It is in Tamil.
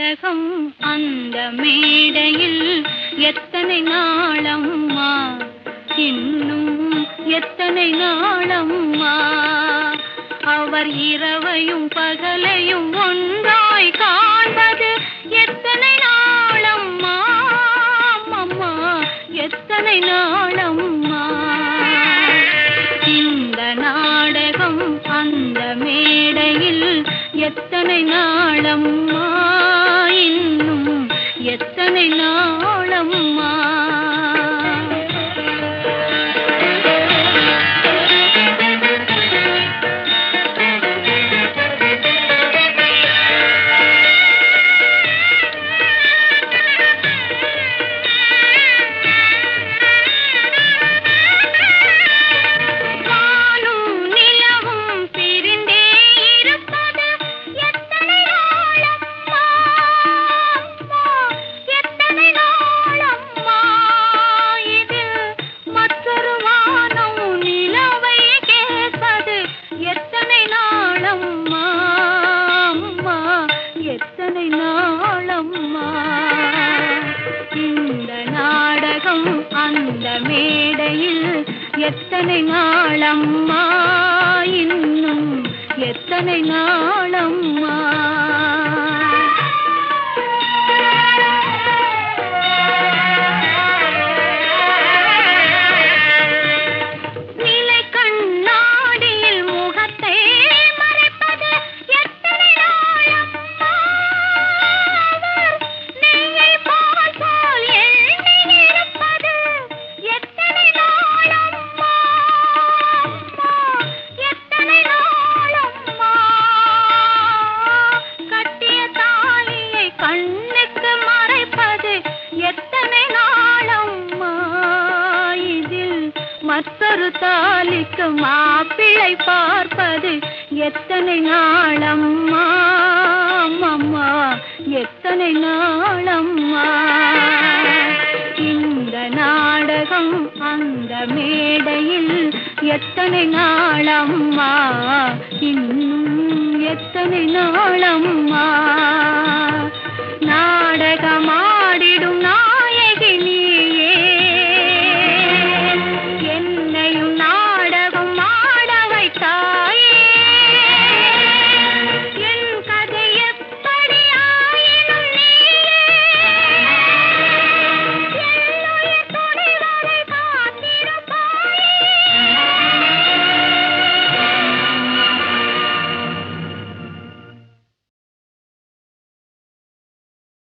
நாடகம் அந்த மேடையில் எத்தனை நாளம்மா இன்னும் எத்தனை நாளம்மா அவர் இரவையும் பகலையும் ஒன்றாய் காண்பது எத்தனை நாளம்மா அம்மா எத்தனை நாளம்மா இந்த நாடகம் அந்த மேடையில் எத்தனை நாளம்மா இன்னும் எத்தனை நாளம்மா வானும் நிலவும் பிரிந்தே இருப்பது எத்தனை நாளம்மா அம்மா, எத்தனை நாளம்மா இது மற்றொரு வானம் நிலவை கேட்பது எத்தனை நாளம்மா அம்மா எத்தனை நாளம்மா இந்த நாடகம் அந்த மேடையில் எத்தனை நாளம்மா இன்னும் எத்தனை நாளம்மா நிலை கண்ணாடியில் முகத்தை மறைப்பது எத்தனை நாளம்மா அவர் நெய்யை பால் போல் எண்ணி இருப்பது எத்தனை நாளம்மா அம்மா, எத்தனை நாளம்மா கட்டிய தாலியை கண்ணுக்கு மறைப்பது எத்தனை நாளம்மா இதில் மற்றொரு தாலிக்கு மாப்பிள்ளை பார்ப்பது எத்தனை நாளம்மா அம்மா எத்தனை நாளம்மா இந்த நாடகம் அந்த மேடையில் எத்தனை நாளம்மா இன்னும் எத்தனை நாளம்மா நாடகமாடிடும்